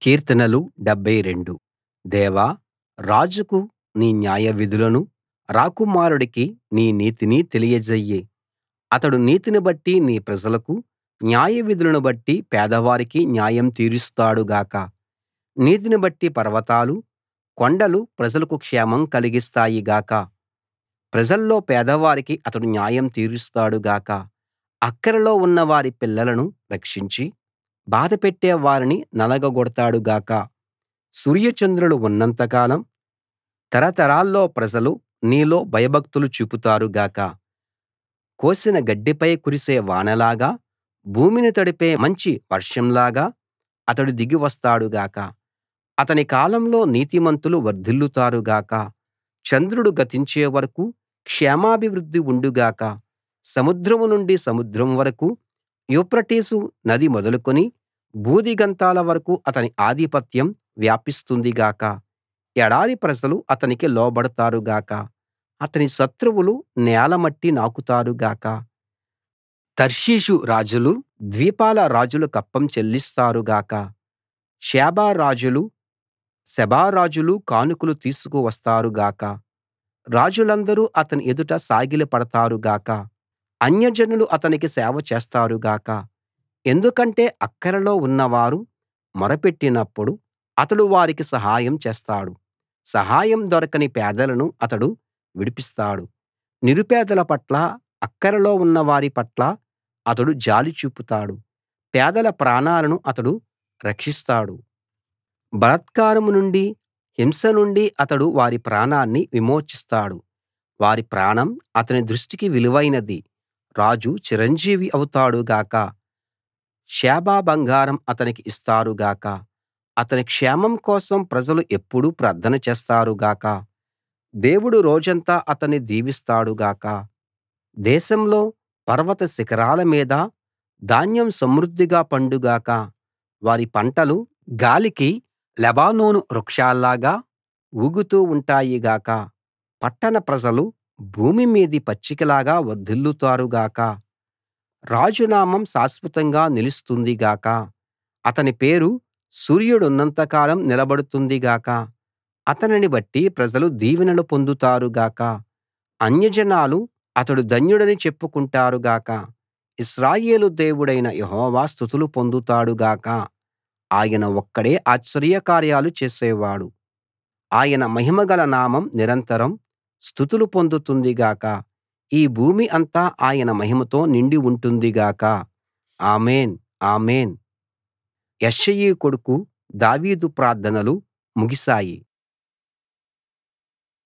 కీర్తనలు 72 దేవా రాజుకు నీ న్యాయవిధులను రాకుమారుడికి నీ నీతిని తెలియజెయ్యి అతడు నీతిని బట్టి నీ ప్రజలకు న్యాయవిధులను బట్టి పేదవారికి న్యాయం తీరుస్తాడు గాక నీతిని బట్టి పర్వతాలు కొండలు ప్రజలకు క్షేమం కలిగిస్తాయి గాక ప్రజల్లో పేదవారికి అతడు న్యాయం తీరుస్తాడు గాక అక్కరలో ఉన్నవారి పిల్లలను రక్షించి బాధపెట్టే వారిని నలగగొడతాడు గాక సూర్యచంద్రులు ఉన్నంత కాలం తరతరాల్లో ప్రజలు నీలో భయభక్తులు చూపుతారు గాక కోసిన గడ్డిపై కురిసే వానలాగా భూమిని తడిపే మంచి వర్షంలాగా అతడు దిగి వస్తాడు గాక అతని కాలంలో నీతిమంతులు వర్ధిల్లుతారు గాక చంద్రుడు గతించే వరకూ క్షేమాభివృద్ధి ఉండు గాక సముద్రం నుండి సముద్రం వరకూ యూఫ్రటీసు నది మొదలుకొని భూదిగంతాల వరకూ అతని ఆధిపత్యం వ్యాపిస్తుంది గాక ఎడారి ప్రజలు అతనికి లోబడతారు గాక అతని శత్రువులు నేలమట్టి నాకుతారు గాక తర్షీషు రాజులు ద్వీపాల రాజులు కప్పం చెల్లిస్తారు గాక షేబ రాజులు సెబా రాజులు కానుకలు తీసుకు వస్తారు గాక రాజులందరూ అతని ఎదుట సాగిలపడతారు గాక అన్యజనులు అతనికి సేవ చేస్తారు గాక ఎందుకంటే అక్కరలో ఉన్నవారు మొరపెట్టినప్పుడు అతడు వారికి సహాయం చేస్తాడు సహాయం దొరకని పేదలను అతడు విడిపిస్తాడు నిరుపేదల పట్ల అక్కరలో ఉన్నవారి పట్ల అతడు జాలి చూపుతాడు పేదల ప్రాణాలను అతడు రక్షిస్తాడు బలాత్కారం నుండి హింస నుండి అతడు వారి ప్రాణాన్ని విమోచిస్తాడు వారి ప్రాణం అతని దృష్టికి విలువైనది రాజు చిరంజీవి అవుతాడు గాక షేబ బంగారం అతనికి ఇస్తారు గాక అతని క్షేమం కోసం ప్రజలు ఎప్పుడూ ప్రార్థన చేస్తారు గాక దేవుడు రోజంతా అతన్ని దీవిస్తాడు గాక దేశంలో పర్వత శిఖరాల మీద ధాన్యం సమృద్ధిగా పండు గాక వారి పంటలు గాలికి లెబానోను వృక్షాల్లాగా ఊగుతూ ఉంటాయి గాక పట్టణ ప్రజలు భూమి మీది పచ్చికలాగా వర్ధిల్లుతారు గాక రాజు నామం శాశ్వతంగా నిలుస్తుంది గాక అతని పేరు సూర్యుడున్నంత కాలం నిలబడుతుంది గాక అతనిని బట్టి ప్రజలు దీవెనలు పొందుతారు గాక అన్యజనాలు అతడు ధన్యుడని చెప్పుకుంటారు గాక ఇశ్రాయేలు దేవుడైన యెహోవా స్తుతులు పొందుతాడు గాక ఆయన ఒక్కడే ఆశ్చర్యకార్యాలు చేసేవాడు ఆయన మహిమగల నామం నిరంతరం స్తుతులు పొందుతుంది గాక ఈ భూమి అంతా ఆయన మహిమతో నిండి ఉంటుంది గాక ఆమేన్ ఆమేన్ యెష్షయి కొడుకు దావీదు ప్రార్థనలు ముగిశాయి